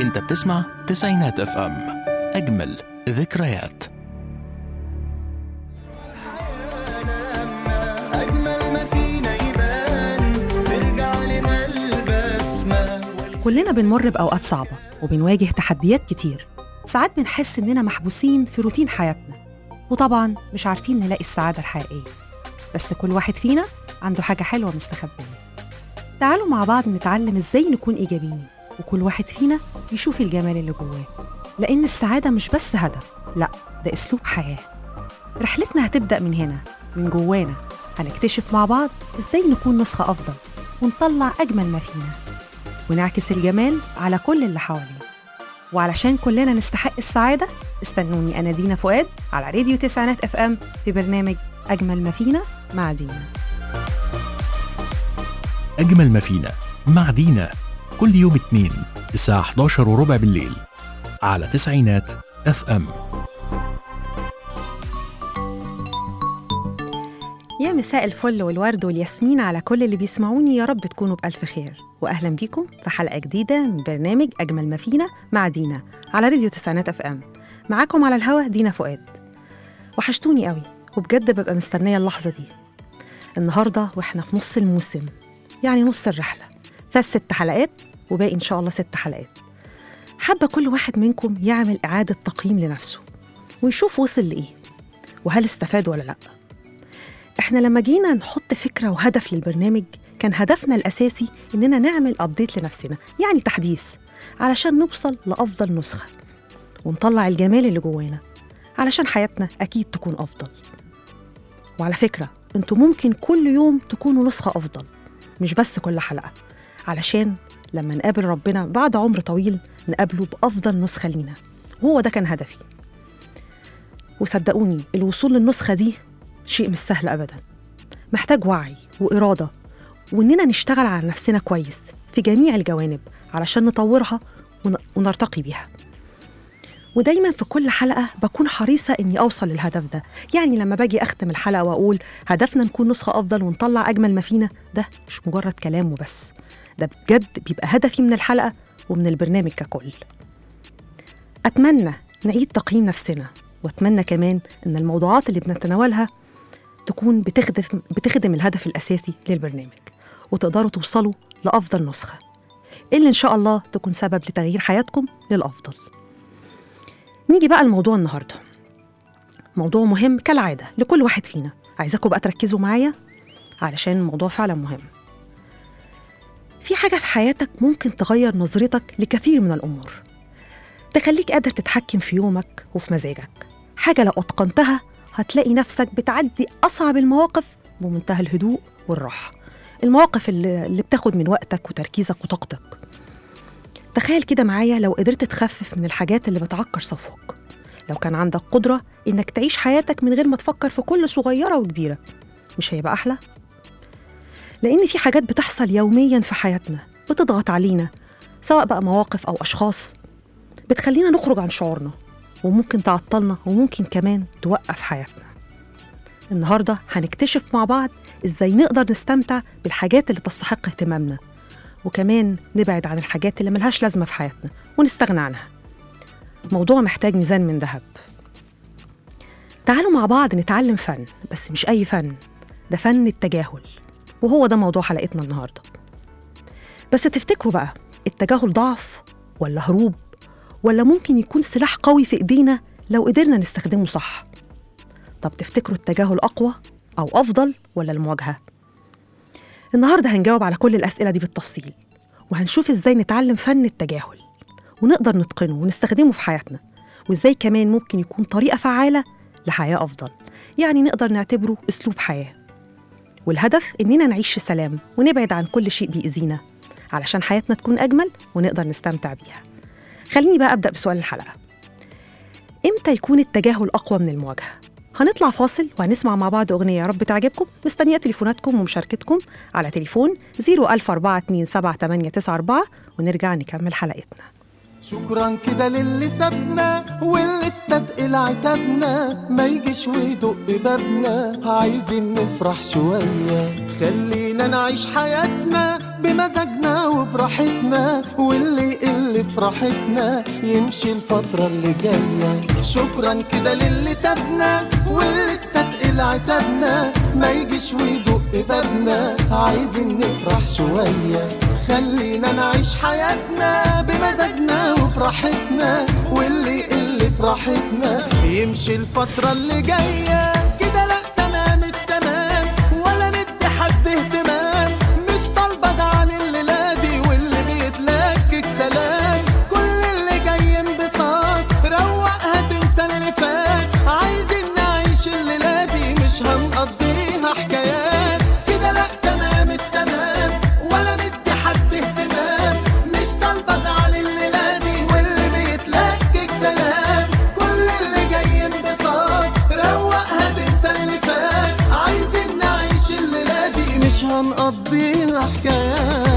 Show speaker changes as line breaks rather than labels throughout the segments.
انت بتسمع تسعينات اف ام اجمل ذكريات
أجمل ما فينا يبان ترجع لنا البسمة
كلنا بنمر بأوقات صعبة وبنواجه تحديات كتير ساعات بنحس إننا محبوسين في روتين حياتنا وطبعا مش عارفين نلاقي السعادة الحقيقية بس كل واحد فينا عنده حاجة حلوة مستخبية تعالوا مع بعض نتعلم إزاي نكون إيجابيين وكل واحد فينا يشوف الجمال اللي جواه لأن السعادة مش بس هدف لأ ده أسلوب حياة رحلتنا هتبدأ من هنا من جوانا هنكتشف مع بعض إزاي نكون نسخة أفضل ونطلع أجمل ما فينا ونعكس الجمال على كل اللي حوالينا وعلشان كلنا نستحق السعادة استنوني أنا دينا فؤاد على راديو تسعينات اف ام في برنامج أجمل ما فينا مع دينا
اجمل ما فينا مع دينا كل يوم اثنين الساعة 11 وربع بالليل على تسعينات اف ام
يا مساء الفل والورد والياسمين على كل اللي بيسمعوني يا رب تكونوا بألف خير وأهلا بيكم في حلقة جديدة من برنامج أجمل ما فينا مع دينا على راديو تسعينات اف ام معاكم على الهوا دينا فؤاد وحشتوني قوي وبجد ببقى مستنية اللحظة دي النهاردة واحنا في نص الموسم يعني نص الرحلة فات ست حلقات وباقي إن شاء الله ست حلقات حابة كل واحد منكم يعمل إعادة تقييم لنفسه ويشوف وصل لإيه وهل استفاد ولا لأ احنا لما جينا نحط فكرة وهدف للبرنامج كان هدفنا الأساسي إننا نعمل أبديت لنفسنا يعني تحديث علشان نوصل لأفضل نسخة ونطلع الجمال اللي جوانا علشان حياتنا أكيد تكون أفضل وعلى فكرة انتوا ممكن كل يوم تكونوا نسخة أفضل مش بس كل حلقة علشان لما نقابل ربنا بعد عمر طويل نقابله بأفضل نسخة لينا وهو ده كان هدفي وصدقوني الوصول للنسخة دي شيء مش سهل أبدا محتاج وعي وإرادة وإننا نشتغل على نفسنا كويس في جميع الجوانب علشان نطورها ون- ونرتقي بيها ودايما في كل حلقة بكون حريصة إني أوصل للهدف ده يعني لما باجي أختم الحلقة وأقول هدفنا نكون نسخة أفضل ونطلع أجمل ما فينا ده مش مجرد كلام وبس ده بجد بيبقى هدفي من الحلقة ومن البرنامج ككل أتمنى نعيد تقييم نفسنا وأتمنى كمان إن الموضوعات اللي بنتناولها تكون بتخدم بتخدم الهدف الأساسي للبرنامج وتقدروا توصلوا لأفضل نسخة اللي إن شاء الله تكون سبب لتغيير حياتكم للأفضل نيجي بقى لموضوع النهاردة موضوع مهم كالعادة لكل واحد فينا عايزاكم بقى تركزوا معايا علشان الموضوع فعلا مهم في حاجة في حياتك ممكن تغير نظرتك لكثير من الأمور تخليك قادر تتحكم في يومك وفي مزاجك حاجة لو أتقنتها هتلاقي نفسك بتعدي أصعب المواقف بمنتهى الهدوء والراحة المواقف اللي, اللي بتاخد من وقتك وتركيزك وطاقتك تخيل كده معايا لو قدرت تخفف من الحاجات اللي بتعكر صفوك لو كان عندك قدرة إنك تعيش حياتك من غير ما تفكر في كل صغيرة وكبيرة مش هيبقى أحلى؟ لأن في حاجات بتحصل يوميا في حياتنا بتضغط علينا سواء بقى مواقف أو أشخاص بتخلينا نخرج عن شعورنا وممكن تعطلنا وممكن كمان توقف حياتنا النهاردة هنكتشف مع بعض إزاي نقدر نستمتع بالحاجات اللي تستحق اهتمامنا وكمان نبعد عن الحاجات اللي ملهاش لازمة في حياتنا ونستغنى عنها موضوع محتاج ميزان من ذهب تعالوا مع بعض نتعلم فن بس مش أي فن ده فن التجاهل وهو ده موضوع حلقتنا النهاردة بس تفتكروا بقى التجاهل ضعف ولا هروب ولا ممكن يكون سلاح قوي في إيدينا لو قدرنا نستخدمه صح طب تفتكروا التجاهل أقوى أو أفضل ولا المواجهة؟ النهاردة هنجاوب على كل الأسئلة دي بالتفصيل وهنشوف إزاي نتعلم فن التجاهل ونقدر نتقنه ونستخدمه في حياتنا وإزاي كمان ممكن يكون طريقة فعالة لحياة أفضل يعني نقدر نعتبره أسلوب حياة والهدف إننا نعيش في سلام ونبعد عن كل شيء بيأذينا علشان حياتنا تكون أجمل ونقدر نستمتع بيها خليني بقى أبدأ بسؤال الحلقة إمتى يكون التجاهل أقوى من المواجهة؟ هنطلع فاصل وهنسمع مع بعض أغنية يا رب تعجبكم مستنية تليفوناتكم ومشاركتكم على تليفون 014278994 ونرجع نكمل حلقتنا
شكرا كده للي سابنا واللي استثقل عتابنا ما يجيش ويدق بابنا عايزين نفرح شوية خلينا نعيش حياتنا بمزاجنا وبراحتنا واللي يقل في راحتنا يمشي الفترة اللي جاية شكرا كده للي سابنا واللي استتقل عتابنا ما يجيش ويدق بابنا عايزين نفرح شوية خلينا نعيش حياتنا بمزاجنا وبراحتنا واللي يقل في راحتنا يمشي الفترة اللي جاية كده لا تمام التمام ولا ندي حد اهتمام مش طالبة زعل الليلة دي واللي بيتلكك سلام كل اللي جاي انبساط روقها تنسى اللي فات عايزين نعيش الليلة دي مش هنقضيها حكايات كده لا تمام التمام ولا ندي حد اهتمام مش طالبة زعل الليلة دي واللي بيتلكك سلام كل اللي جاي انبساط روقها تنسى اللي فات عايزين نعيش الليلة دي مش هنقضيها حكايات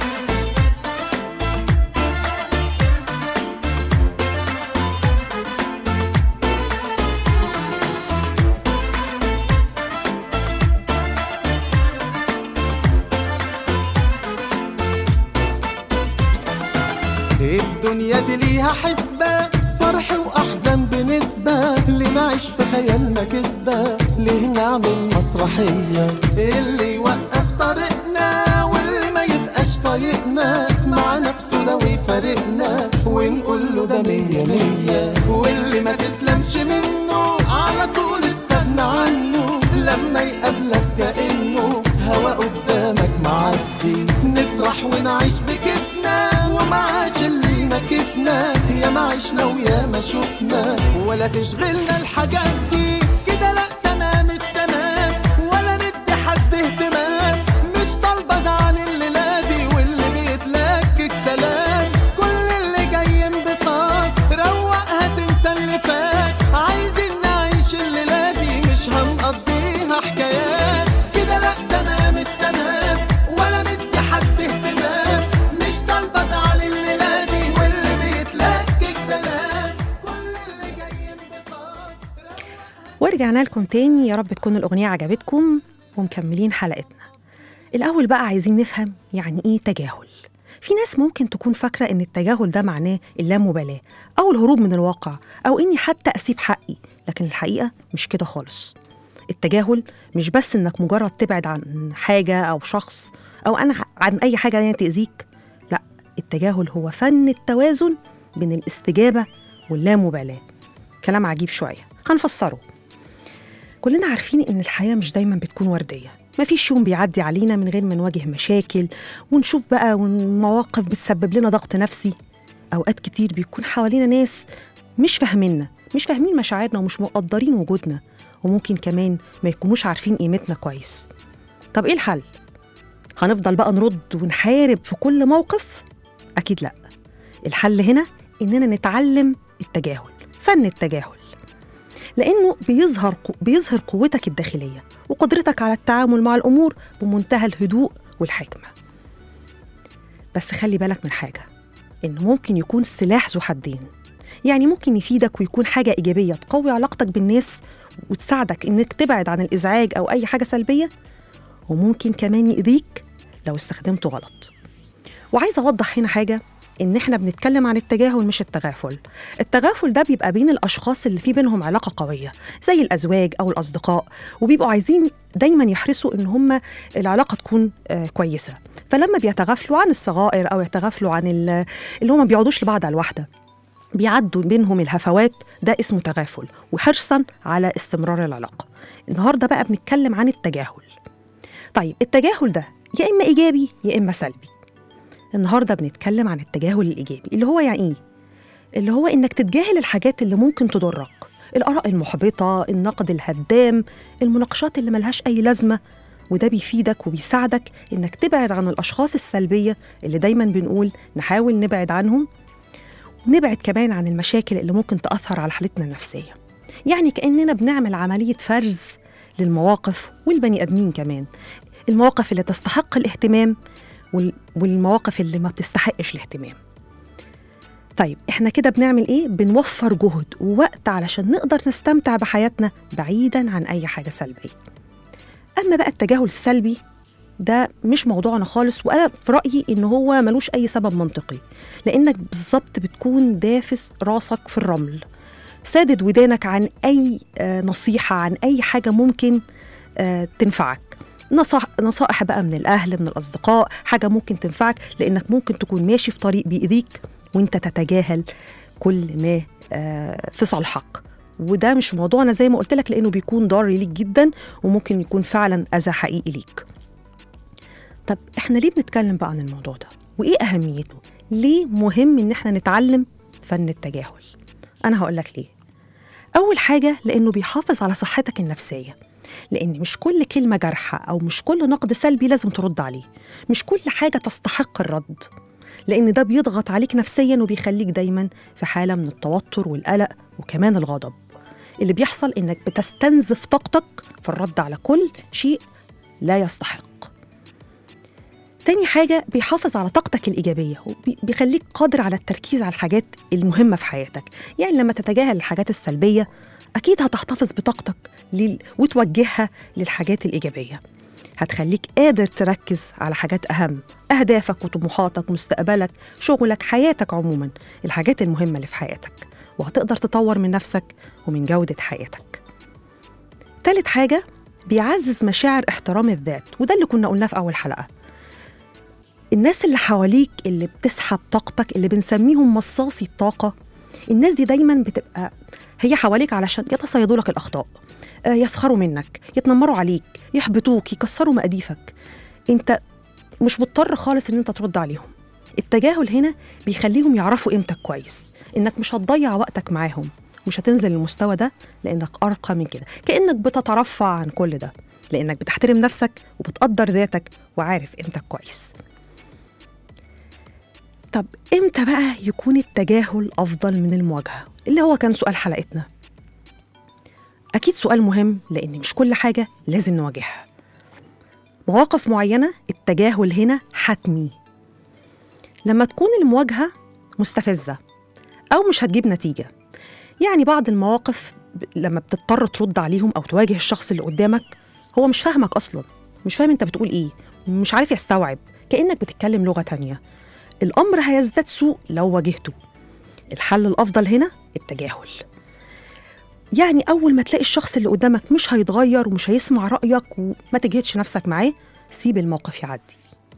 الدنيا دي ليها حسبة فرح وأحزان بنسبة اللي نعيش في خيالنا كسبة ليه نعمل مسرحية اللي يوقف طريقنا واللي ما يبقاش طايقنا مع نفسه ده ويفارقنا ونقول له ده مية مية واللي ما تسلمش منه على طول استغنى عنه لما يقابلك كأنه هوا قدامك معدي نفرح ونعيش بكيفنا ومعاش اللي ما كيفنا يا ما عشنا ويا ما شفنا ولا تشغلنا الحاجات دي كده لا تمام التمام ولا ندي حد اهتمام مش طالبة زعل الليلة دي واللي بيتلكك سلام كل اللي جاي انبساط روقها تنسى اللي فات عايزين نعيش الليلة دي مش هنقضيها حكايات كده لا تمام التمام ولا ندي حد اهتمام مش طالبة زعل الليلة دي واللي بيتلكك سلام كل اللي جاي انبساط
ورجعنا لكم تاني يا رب تكون الأغنية عجبتكم ومكملين حلقتنا الأول بقى عايزين نفهم يعني إيه تجاهل في ناس ممكن تكون فاكرة إن التجاهل ده معناه اللامبالاة أو الهروب من الواقع أو إني حتى أسيب حقي لكن الحقيقة مش كده خالص التجاهل مش بس إنك مجرد تبعد عن حاجة أو شخص أو أنا عن أي حاجة يعني تأذيك لا التجاهل هو فن التوازن بين الاستجابة واللامبالاة كلام عجيب شوية هنفسره كلنا عارفين إن الحياة مش دايما بتكون وردية مفيش يوم بيعدي علينا من غير ما نواجه مشاكل ونشوف بقى مواقف بتسبب لنا ضغط نفسي أوقات كتير بيكون حوالينا ناس مش فاهميننا مش فاهمين مشاعرنا ومش مقدرين وجودنا وممكن كمان ما يكونوش عارفين قيمتنا كويس طب إيه الحل؟ هنفضل بقى نرد ونحارب في كل موقف؟ أكيد لأ الحل هنا إننا نتعلم التجاهل فن التجاهل لأنه بيظهر بيظهر قوتك الداخلية وقدرتك على التعامل مع الأمور بمنتهى الهدوء والحكمة بس خلي بالك من حاجة إنه ممكن يكون سلاح ذو حدين يعني ممكن يفيدك ويكون حاجة إيجابية تقوي علاقتك بالناس وتساعدك إنك تبعد عن الإزعاج أو أي حاجة سلبية وممكن كمان يأذيك لو استخدمته غلط وعايزة أوضح هنا حاجة إن إحنا بنتكلم عن التجاهل مش التغافل التغافل ده بيبقى بين الأشخاص اللي في بينهم علاقة قوية زي الأزواج أو الأصدقاء وبيبقوا عايزين دايما يحرصوا إن هم العلاقة تكون آه كويسة فلما بيتغافلوا عن الصغائر أو يتغافلوا عن ال- اللي هم بيقعدوش لبعض على الواحدة بيعدوا بينهم الهفوات ده اسمه تغافل وحرصا على استمرار العلاقة النهاردة بقى بنتكلم عن التجاهل طيب التجاهل ده يا إما إيجابي يا إما سلبي النهارده بنتكلم عن التجاهل الايجابي اللي هو يعني ايه اللي هو انك تتجاهل الحاجات اللي ممكن تضرك الاراء المحبطه النقد الهدام المناقشات اللي ملهاش اي لازمه وده بيفيدك وبيساعدك انك تبعد عن الاشخاص السلبيه اللي دايما بنقول نحاول نبعد عنهم ونبعد كمان عن المشاكل اللي ممكن تاثر على حالتنا النفسيه يعني كاننا بنعمل عمليه فرز للمواقف والبني ادمين كمان المواقف اللي تستحق الاهتمام وال- والمواقف اللي ما بتستحقش الاهتمام طيب احنا كده بنعمل ايه بنوفر جهد ووقت علشان نقدر نستمتع بحياتنا بعيدا عن اي حاجه سلبيه اما بقى التجاهل السلبي ده مش موضوعنا خالص وانا في رايي ان هو ملوش اي سبب منطقي لانك بالظبط بتكون دافس راسك في الرمل سادد ودانك عن اي آه، نصيحه عن اي حاجه ممكن آه، تنفعك نصح نصائح بقى من الاهل من الاصدقاء حاجه ممكن تنفعك لانك ممكن تكون ماشي في طريق بيأذيك وانت تتجاهل كل ما آه، في صالحك وده مش موضوعنا زي ما قلت لك لانه بيكون ضار ليك جدا وممكن يكون فعلا اذى حقيقي ليك طب احنا ليه بنتكلم بقى عن الموضوع ده وايه اهميته ليه مهم ان احنا نتعلم فن التجاهل انا هقول لك ليه اول حاجه لانه بيحافظ على صحتك النفسيه لان مش كل كلمه جارحه او مش كل نقد سلبي لازم ترد عليه مش كل حاجه تستحق الرد لان ده بيضغط عليك نفسيا وبيخليك دايما في حاله من التوتر والقلق وكمان الغضب اللي بيحصل انك بتستنزف طاقتك في الرد على كل شيء لا يستحق تاني حاجة بيحافظ على طاقتك الإيجابية وبيخليك قادر على التركيز على الحاجات المهمة في حياتك يعني لما تتجاهل الحاجات السلبية أكيد هتحتفظ بطاقتك لل... وتوجهها للحاجات الإيجابية هتخليك قادر تركز على حاجات أهم أهدافك وطموحاتك مستقبلك شغلك حياتك عموما الحاجات المهمة اللي في حياتك وهتقدر تطور من نفسك ومن جودة حياتك تالت حاجة بيعزز مشاعر احترام الذات وده اللي كنا قلناه في أول حلقة الناس اللي حواليك اللي بتسحب طاقتك اللي بنسميهم مصاصي الطاقة الناس دي دايما بتبقى هي حواليك علشان يتصيدوا لك الأخطاء آه، يسخروا منك يتنمروا عليك يحبطوك يكسروا مقاديفك انت مش مضطر خالص ان انت ترد عليهم التجاهل هنا بيخليهم يعرفوا قيمتك كويس انك مش هتضيع وقتك معاهم مش هتنزل المستوى ده لانك ارقى من كده كانك بتترفع عن كل ده لانك بتحترم نفسك وبتقدر ذاتك وعارف قيمتك كويس طب امتى بقى يكون التجاهل افضل من المواجهه اللي هو كان سؤال حلقتنا اكيد سؤال مهم لان مش كل حاجه لازم نواجهها مواقف معينه التجاهل هنا حتمي لما تكون المواجهه مستفزه او مش هتجيب نتيجه يعني بعض المواقف ب- لما بتضطر ترد عليهم او تواجه الشخص اللي قدامك هو مش فاهمك اصلا مش فاهم انت بتقول ايه مش عارف يستوعب كانك بتتكلم لغه تانية الامر هيزداد سوء لو واجهته الحل الافضل هنا التجاهل يعني اول ما تلاقي الشخص اللي قدامك مش هيتغير ومش هيسمع رايك وما تجهدش نفسك معاه سيب الموقف يعدي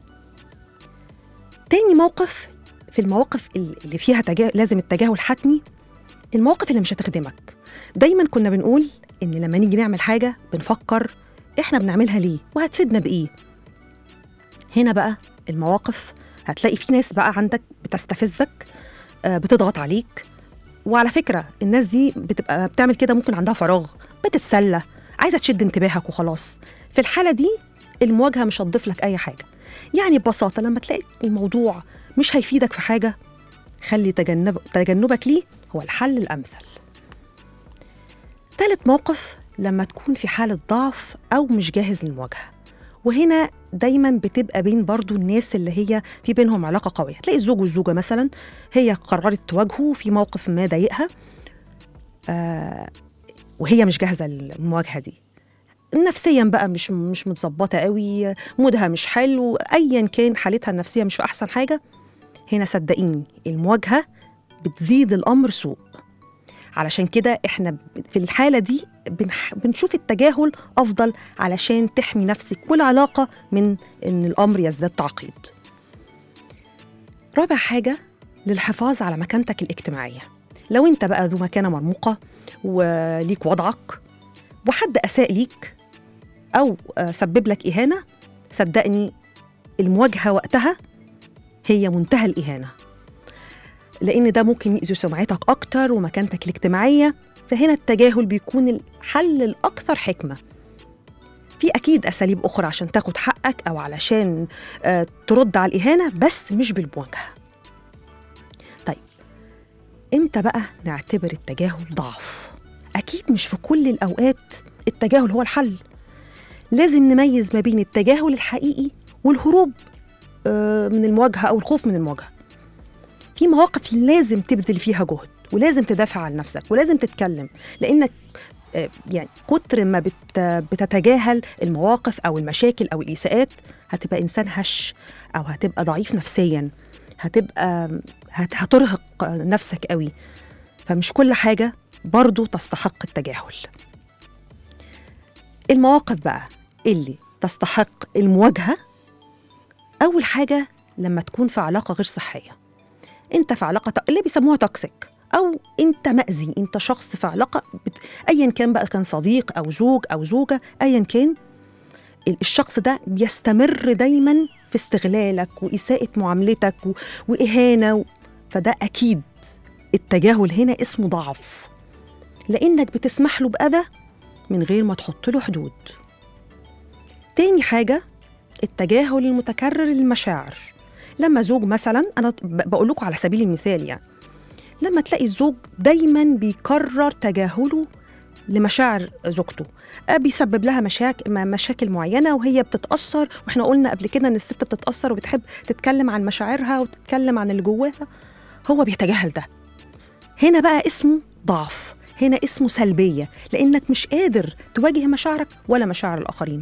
تاني موقف في المواقف اللي فيها تجا... لازم التجاهل حتمي المواقف اللي مش هتخدمك دايما كنا بنقول ان لما نيجي نعمل حاجه بنفكر احنا بنعملها ليه وهتفيدنا بايه هنا بقى المواقف هتلاقي في ناس بقى عندك بتستفزك آه، بتضغط عليك وعلى فكره الناس دي بتبقى بتعمل كده ممكن عندها فراغ بتتسلى عايزه تشد انتباهك وخلاص في الحاله دي المواجهه مش هتضيف لك اي حاجه يعني ببساطه لما تلاقي الموضوع مش هيفيدك في حاجه خلي تجنب تجنبك ليه هو الحل الامثل ثالث موقف لما تكون في حالة ضعف أو مش جاهز للمواجهة وهنا دايما بتبقى بين برضو الناس اللي هي في بينهم علاقة قوية تلاقي الزوج والزوجة مثلا هي قررت تواجهه في موقف ما ضايقها آه وهي مش جاهزة للمواجهة دي نفسيا بقى مش مش متظبطة قوي مودها مش حلو أيا كان حالتها النفسية مش في أحسن حاجة هنا صدقيني المواجهة بتزيد الأمر سوء علشان كده احنا في الحالة دي بنح... بنشوف التجاهل أفضل علشان تحمي نفسك والعلاقة من إن الأمر يزداد تعقيد رابع حاجة للحفاظ على مكانتك الاجتماعية لو انت بقى ذو مكانة مرموقة وليك وضعك وحد أساء ليك أو آه، سبب لك إهانة صدقني المواجهة وقتها هي منتهى الإهانة لأن ده ممكن يأذي سمعتك أكتر ومكانتك الاجتماعية فهنا التجاهل بيكون الحل الأكثر حكمة في أكيد أساليب أخرى عشان تاخد حقك أو علشان آه، ترد على الإهانة بس مش بالمواجهة طيب إمتى بقى نعتبر التجاهل ضعف؟ أكيد مش في كل الأوقات التجاهل هو الحل لازم نميز ما بين التجاهل الحقيقي والهروب آه، من المواجهة أو الخوف من المواجهة في مواقف لازم تبذل فيها جهد ولازم تدافع عن نفسك ولازم تتكلم لانك آه، يعني كتر ما بت بتتجاهل المواقف او المشاكل او الاساءات هتبقى انسان هش او هتبقى ضعيف نفسيا هتبقى هت- هترهق نفسك قوي فمش كل حاجه برضو تستحق التجاهل المواقف بقى اللي تستحق المواجهه اول حاجه لما تكون في علاقه غير صحيه انت في علاقه اللي بيسموها توكسيك او انت مأذي انت شخص في علاقه بت... ايا كان بقى كان صديق او زوج او زوجه ايا كان ال- الشخص ده بيستمر دايما في استغلالك واساءه معاملتك و... واهانه و... فده اكيد التجاهل هنا اسمه ضعف لانك بتسمح له باذى من غير ما تحط له حدود تاني حاجه التجاهل المتكرر للمشاعر لما زوج مثلا انا ب- بقول لكم على سبيل المثال يعني لما تلاقي الزوج دايما بيكرر تجاهله لمشاعر زوجته آه، بيسبب لها مشاكل مشاكل معينه وهي بتتاثر واحنا قلنا قبل كده ان الست بتتاثر وبتحب تتكلم عن مشاعرها وتتكلم عن اللي جواها هو بيتجاهل ده هنا بقى اسمه ضعف هنا اسمه سلبيه لانك مش قادر تواجه مشاعرك ولا مشاعر الاخرين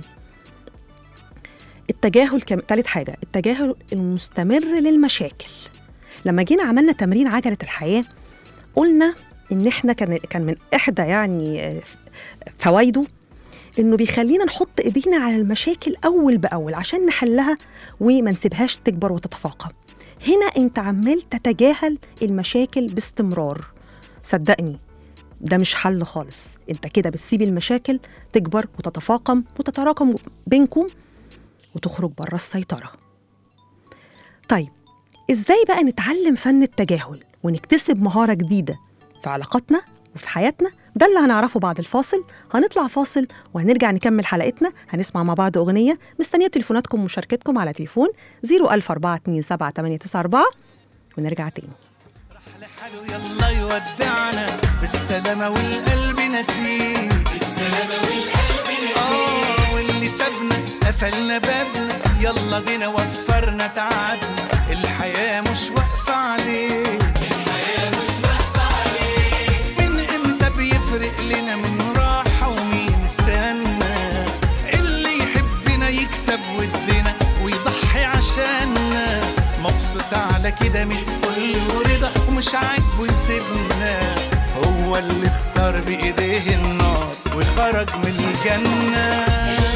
التجاهل كم... تالت حاجة التجاهل المستمر للمشاكل لما جينا عملنا تمرين عجلة الحياة قلنا إن إحنا كان كان من إحدى يعني آه، فوائده إنه بيخلينا نحط إيدينا على المشاكل أول بأول عشان نحلها وما نسيبهاش تكبر وتتفاقم هنا أنت عمال تتجاهل المشاكل باستمرار صدقني ده مش حل خالص انت كده بتسيب المشاكل تكبر وتتفاقم وتتراكم بينكم وتخرج بره السيطرة. طيب ازاي بقى نتعلم فن التجاهل ونكتسب مهارة جديدة في علاقاتنا وفي حياتنا؟ ده اللي هنعرفه بعد الفاصل، هنطلع فاصل وهنرجع نكمل حلقتنا، هنسمع مع بعض أغنية، مستنية تليفوناتكم ومشاركتكم على تليفون 014278994 ونرجع تاني.
لحاله يلا يودعنا بالسلامة والقلب نسيه بالسلامة والقلب نسيه واللي سابنا قفلنا بابنا يلا بينا وفرنا تعبنا الحياة مش واقفة عليه الحياة مش واقفة عليه من امتى بيفرق لنا من راحة ومين استنى اللي يحبنا يكسب ودنا ويضحي عشاننا مبسوط على كده من الفل ورضا ومش عاجبه يسيبنا هو اللي اختار بايديه النار وخرج من الجنة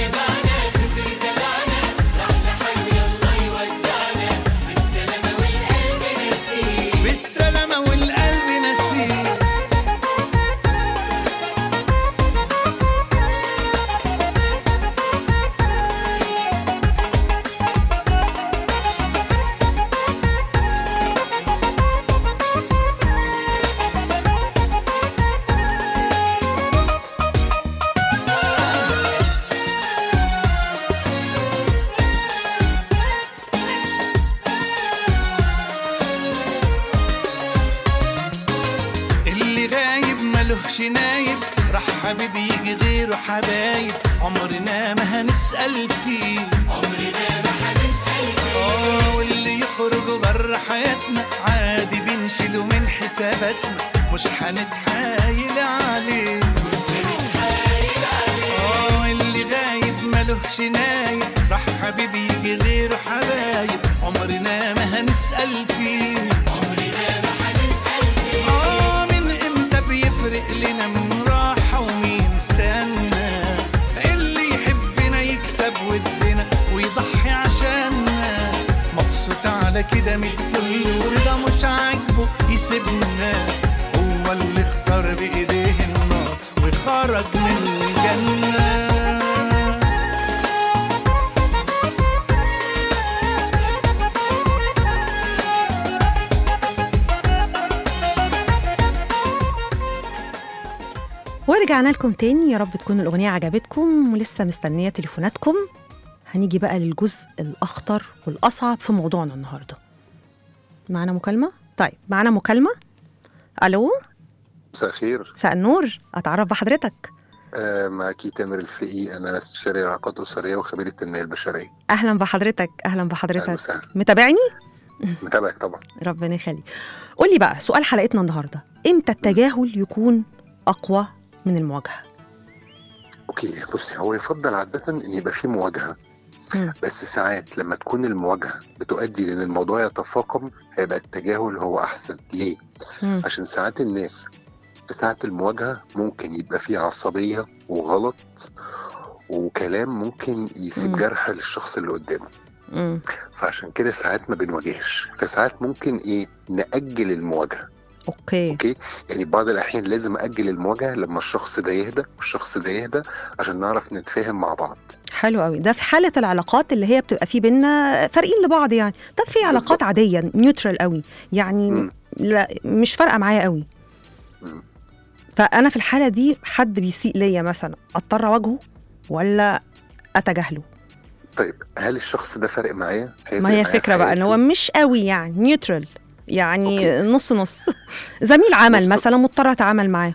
بالسلامة والقلب نسيه اللي غايب ملهش نايب راح حبيب يجي غيره حبايب عمرنا ما هنسأل فيه عمرنا ما هنسأل فيه اه واللي يخرج بره حياتنا عادي بنشيله من حساباتنا مش هنتحايل عليه مش هنتحايل عليه اه اللي غايب ملهش نايب راح حبيب يجي غيره حبايب عمرنا ما هنسأل فيه آه من امتى بيفرق لنا من راحة ومين استنى اللي يحبنا يكسب ودنا ويضحي عشاننا مبسوط على كده من الفل ورضا مش عاجبه يسيبنا هو اللي اختار بايديه النار وخرج من الجنه
ورجعنا لكم تاني يا رب تكون الأغنية عجبتكم ولسه مستنية تليفوناتكم هنيجي بقى للجزء الأخطر والأصعب في موضوعنا النهاردة معنا مكالمة؟ طيب معنا مكالمة ألو
مساء الخير
مساء النور أتعرف بحضرتك
آه، معاكي تامر الفقي انا استشاري العلاقات الاسريه وخبير التنميه البشريه
أهلا بحضرتك أهلا
اهلا
بحضرتك
وسهلا
متابعني؟
متابعك طبعا
ربنا يخليك قول لي بقى سؤال حلقتنا النهاردة إمتى التجاهل يكون أقوى من المواجهة؟
اوكي بصي هو يفضل عاده ان يبقى في مواجهه
مم.
بس ساعات لما تكون المواجهه بتؤدي لان الموضوع يتفاقم هيبقى التجاهل هو احسن ليه
مم.
عشان ساعات الناس في ساعة المواجهة ممكن يبقى فيه عصبية وغلط وكلام ممكن يسيب
مم.
جرح للشخص اللي قدامه
مم.
فعشان كده ساعات ما بنواجهش فساعات ممكن ايه نأجل المواجهة
اوكي
اوكي يعني بعض الأحيان لازم أجل المواجهة لما الشخص ده يهدى والشخص ده يهدى عشان نعرف نتفاهم مع بعض
حلو قوي ده في حاله العلاقات اللي هي بتبقى في بينا فارقين لبعض يعني طب في علاقات
بالظبط.
عاديه نيوترال قوي يعني
مم.
لا مش فارقه معايا قوي
مم.
فانا في الحاله دي حد بيسيء ليا مثلا اضطر اواجهه ولا اتجاهله
طيب هل الشخص ده فارق معايا؟ هيفرق
ما هي
معايا في
الفكره بقى ان هو
حياتي؟
مش قوي يعني نيوترال يعني
أوكي.
نص نص زميل عمل
نص.
مثلا مضطر اتعامل معاه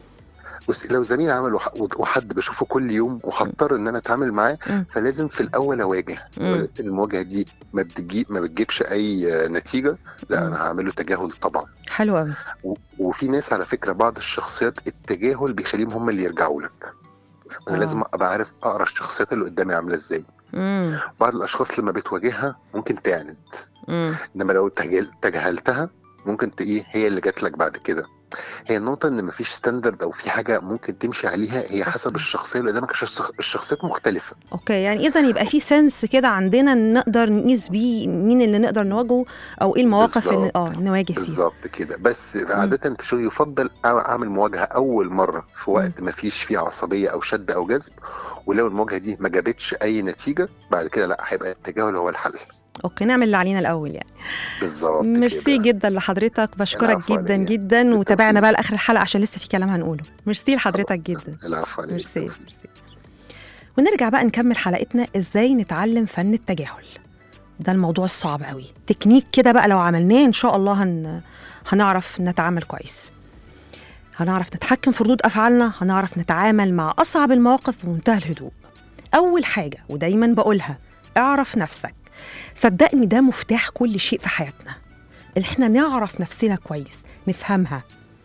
بصي لو زميل عمل وح- وحد بشوفه كل يوم وهضطر ان انا اتعامل معاه
مم.
فلازم في الاول اواجه
مم.
المواجهه دي ما بتجي ما بتجيبش اي آه، نتيجه لا
مم.
انا هعمله تجاهل طبعا
حلو قوي
و- وفي ناس على فكره بعض الشخصيات التجاهل بيخليهم هم اللي يرجعوا لك انا
آه.
لازم ابقى عارف اقرا الشخصيات اللي قدامي عامله ازاي
امم
بعض الاشخاص لما بتواجهها ممكن تعند
امم
انما لو تجاهل- تجاهلتها ممكن ت- ايه هي اللي جات لك بعد كده هي النقطة إن مفيش ستاندرد أو في حاجة ممكن تمشي عليها هي حسب الشخصية اللي قدامك الشخص- الشخصيات مختلفة
اوكي يعني اذا يبقى في سنس كده عندنا نقدر نقيس بيه مين اللي نقدر نواجهه او ايه المواقف اللي اه نواجه فيها
بالظبط كده بس عادة في الشغل يفضل أع- أعمل مواجهة أول مرة في وقت مفيش فيه عصبية أو شد أو جذب ولو المواجهة دي ما جابتش أي نتيجة بعد كده لا هيبقى التجاهل هو الحل
اوكي نعمل اللي علينا الاول يعني
بالظبط
ميرسي
كده.
جدا لحضرتك بشكرك
العفو
جدا
عليا.
جدا
بالتوفيق.
وتابعنا بقى لاخر الحلقه عشان لسه في كلام هنقوله ميرسي لحضرتك
خلاص.
جدا
العفو عليك
ميرسي ميرسي ونرجع بقى نكمل حلقتنا ازاي نتعلم فن التجاهل ده الموضوع الصعب قوي تكنيك كده بقى لو عملناه ان شاء الله هن... هنعرف نتعامل كويس هنعرف نتحكم في ردود افعالنا هنعرف نتعامل مع اصعب المواقف بمنتهى الهدوء اول حاجه ودايما بقولها اعرف نفسك صدقني ده مفتاح كل شيء في حياتنا ان احنا نعرف نفسنا كويس نفهمها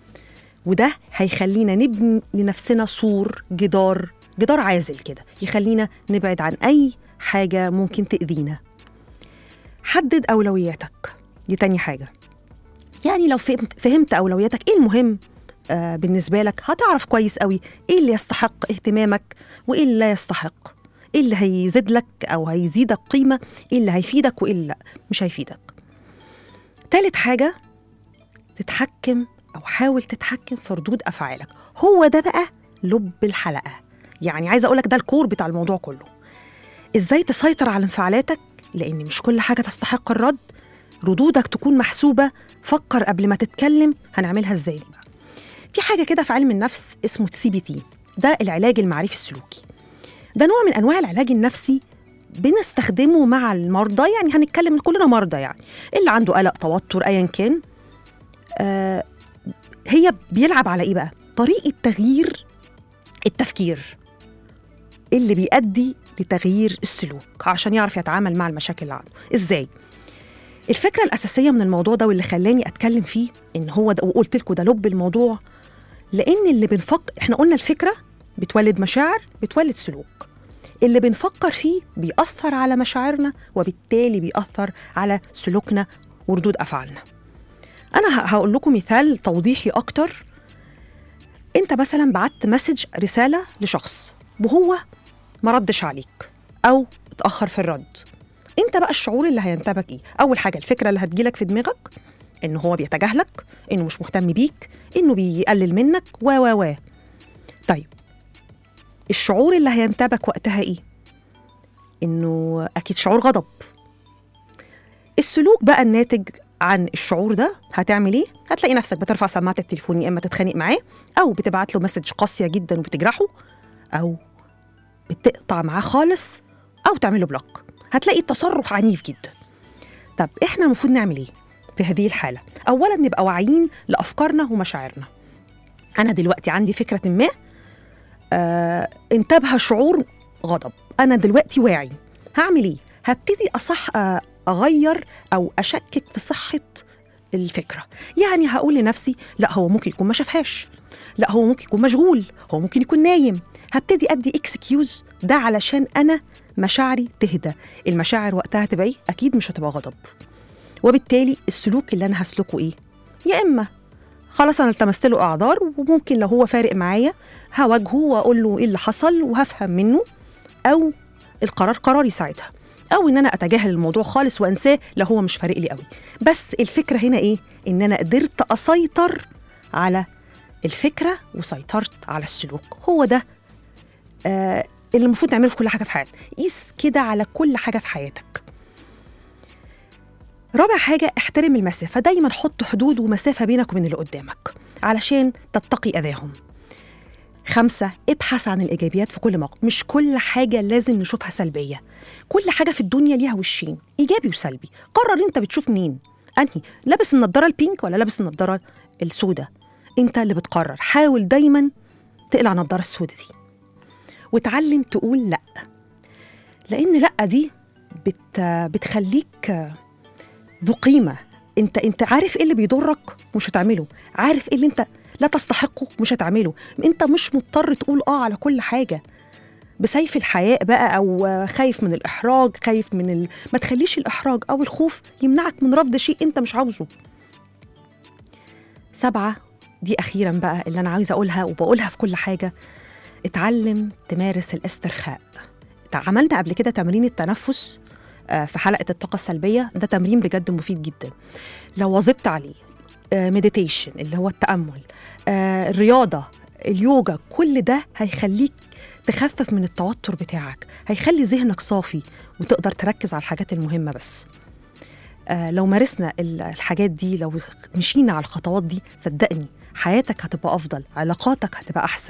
وده هيخلينا نبني لنفسنا سور جدار جدار عازل كده يخلينا نبعد عن اي حاجه ممكن تاذينا حدد اولوياتك دي تاني حاجه يعني لو فهمت, فهمت اولوياتك ايه المهم آه بالنسبه لك هتعرف كويس قوي ايه اللي يستحق اهتمامك وايه اللي لا يستحق ايه اللي هيزيد لك او هيزيدك قيمه ايه اللي هيفيدك وايه اللي لا مش هيفيدك تالت حاجه تتحكم او حاول تتحكم في ردود افعالك هو ده بقى لب الحلقه يعني عايزه اقول لك ده الكور بتاع الموضوع كله ازاي تسيطر على انفعالاتك لان مش كل حاجه تستحق الرد ردودك تكون محسوبه فكر قبل ما تتكلم هنعملها ازاي دي بقى في حاجه كده في علم النفس اسمه سي بي تي ده العلاج المعرفي السلوكي ده نوع من انواع العلاج النفسي بنستخدمه مع المرضى يعني هنتكلم كلنا مرضى يعني اللي عنده قلق توتر ايا كان آه هي بيلعب على ايه بقى طريقه تغيير التفكير اللي بيؤدي لتغيير السلوك عشان يعرف يتعامل مع المشاكل اللي عنده ازاي الفكره الاساسيه من الموضوع ده واللي خلاني اتكلم فيه ان هو ده وقلت لكم ده لب الموضوع لان اللي بنفكر احنا قلنا الفكره بتولد مشاعر بتولد سلوك اللي بنفكر فيه بيأثر على مشاعرنا وبالتالي بيأثر على سلوكنا وردود أفعالنا أنا ه- هقول لكم مثال توضيحي أكتر أنت مثلا بعت مسج رسالة لشخص وهو ما ردش عليك أو اتأخر في الرد أنت بقى الشعور اللي هينتابك إيه؟ أول حاجة الفكرة اللي هتجيلك في دماغك إن هو بيتجاهلك إنه مش مهتم بيك إنه بيقلل منك و و و طيب الشعور اللي هينتابك وقتها ايه؟ انه اكيد شعور غضب. السلوك بقى الناتج عن الشعور ده هتعمل ايه؟ هتلاقي نفسك بترفع سماعه التليفون يا اما تتخانق معاه او بتبعت له مسج قاسيه جدا وبتجرحه او بتقطع معاه خالص او تعمل له بلوك. هتلاقي التصرف عنيف جدا. طب احنا المفروض نعمل ايه في هذه الحاله؟ اولا نبقى واعيين لافكارنا ومشاعرنا. انا دلوقتي عندي فكره ما آه انتابها شعور غضب انا دلوقتي واعي هعمل ايه هبتدي اصح آه اغير او اشكك في صحه الفكره يعني هقول لنفسي لا هو ممكن يكون ما شافهاش لا هو ممكن يكون مشغول هو ممكن يكون نايم هبتدي ادي اكسكيوز ده علشان انا مشاعري تهدى المشاعر وقتها هتبقى ايه اكيد مش هتبقى غضب وبالتالي السلوك اللي انا هسلكه ايه يا اما خلاص انا التمست له اعذار وممكن لو هو فارق معايا هواجهه واقول له ايه اللي حصل وهفهم منه او القرار قراري ساعتها او ان انا اتجاهل الموضوع خالص وانساه لو هو مش فارق لي قوي بس الفكره هنا ايه ان انا قدرت اسيطر على الفكره وسيطرت على السلوك هو ده آه اللي المفروض نعمله في كل حاجه في حياتنا قيس كده على كل حاجه في حياتك رابع حاجة احترم المسافة دايما حط حدود ومسافة بينك وبين اللي قدامك علشان تتقي أذاهم خمسة ابحث عن الإيجابيات في كل موقف مش كل حاجة لازم نشوفها سلبية كل حاجة في الدنيا ليها وشين إيجابي وسلبي قرر أنت بتشوف منين أنهي لابس النضارة البينك ولا لابس النضارة السوداء أنت اللي بتقرر حاول دايما تقلع النضارة السوداء دي وتعلم تقول لأ لأن لأ دي بت بتخليك ذو قيمة انت انت عارف ايه اللي بيضرك مش هتعمله عارف ايه اللي انت لا تستحقه مش هتعمله انت مش مضطر تقول اه على كل حاجة بسيف الحياء بقى او خايف من الاحراج خايف من ال... ما تخليش الاحراج او الخوف يمنعك من رفض شيء انت مش عاوزه سبعة دي اخيرا بقى اللي انا عاوزه اقولها وبقولها في كل حاجة اتعلم تمارس الاسترخاء عملنا قبل كده تمرين التنفس آه، في حلقه الطاقه السلبيه ده تمرين بجد مفيد جدا لو واظبت عليه مديتيشن اللي هو التامل آه، الرياضه اليوجا كل ده هيخليك تخفف من التوتر بتاعك هيخلي ذهنك صافي وتقدر تركز على الحاجات المهمه بس آه، لو مارسنا ال- الحاجات دي لو مشينا على الخطوات دي صدقني حياتك هتبقى افضل علاقاتك هتبقى احسن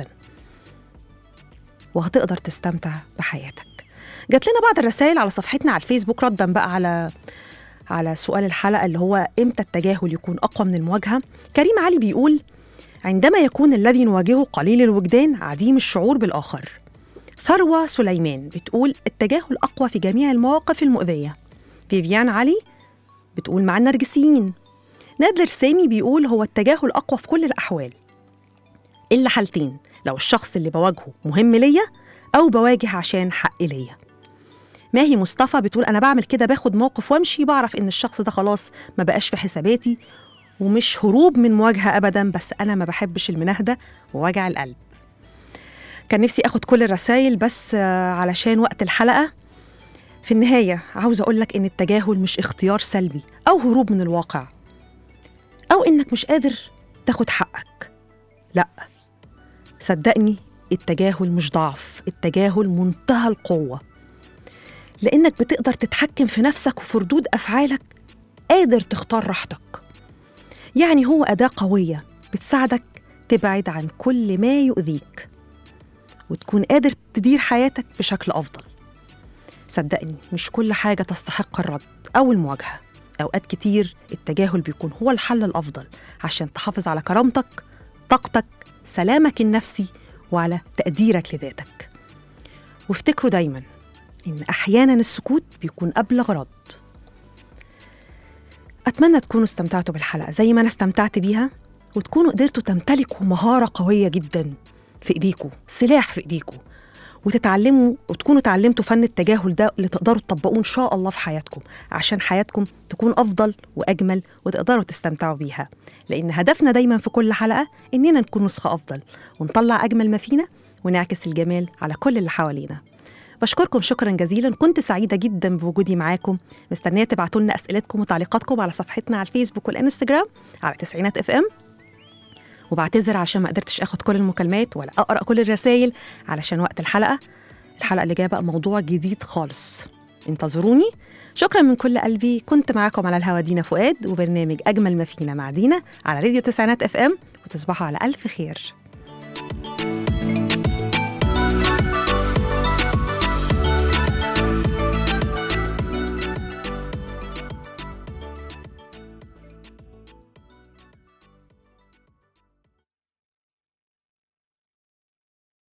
وهتقدر تستمتع بحياتك جات لنا بعض الرسائل على صفحتنا على الفيسبوك ردا بقى على على سؤال الحلقه اللي هو امتى التجاهل يكون اقوى من المواجهه كريم علي بيقول عندما يكون الذي نواجهه قليل الوجدان عديم الشعور بالاخر ثروه سليمان بتقول التجاهل اقوى في جميع المواقف المؤذيه فيفيان علي بتقول مع النرجسيين نادر سامي بيقول هو التجاهل اقوى في كل الاحوال الا حالتين لو الشخص اللي بواجهه مهم ليا او بواجه عشان حق ليا ماهي مصطفى بتقول انا بعمل كده باخد موقف وامشي بعرف ان الشخص ده خلاص ما بقاش في حساباتي ومش هروب من مواجهه ابدا بس انا ما بحبش المناهده ووجع القلب كان نفسي اخد كل الرسائل بس آه، علشان وقت الحلقه في النهايه عاوزه اقول لك ان التجاهل مش اختيار سلبي او هروب من الواقع او انك مش قادر تاخد حقك لا صدقني التجاهل مش ضعف التجاهل منتهى القوه لانك بتقدر تتحكم في نفسك وفي ردود افعالك قادر تختار راحتك يعني هو اداه قويه بتساعدك تبعد عن كل ما يؤذيك وتكون قادر تدير حياتك بشكل افضل صدقني مش كل حاجه تستحق الرد او المواجهه اوقات كتير التجاهل بيكون هو الحل الافضل عشان تحافظ على كرامتك طاقتك سلامك النفسي وعلى تقديرك لذاتك وافتكروا دايما إن أحيانا السكوت بيكون أبلغ رد أتمنى تكونوا استمتعتوا بالحلقة زي ما أنا استمتعت بيها وتكونوا قدرتوا تمتلكوا مهارة قوية جدا في إيديكوا سلاح في إيديكوا وتتعلموا وتكونوا تعلمتوا فن التجاهل ده اللي تقدروا تطبقوه إن شاء الله في حياتكم عشان حياتكم تكون أفضل وأجمل وتقدروا تستمتعوا بيها لأن هدفنا دايما في كل حلقة إننا نكون نسخة أفضل ونطلع أجمل ما فينا ونعكس الجمال على كل اللي حوالينا بشكركم شكرا جزيلا كنت سعيدة جدا بوجودي معاكم مستنية تبعتوا لنا أسئلتكم وتعليقاتكم على صفحتنا على الفيسبوك والإنستجرام على تسعينات اف ام وبعتذر عشان ما قدرتش اخد كل المكالمات ولا اقرا كل الرسائل علشان وقت الحلقه الحلقه اللي جايه بقى موضوع جديد خالص انتظروني شكرا من كل قلبي كنت معاكم على الهوا دينا فؤاد وبرنامج اجمل ما فينا مع دينا على راديو تسعينات اف ام وتصبحوا على الف خير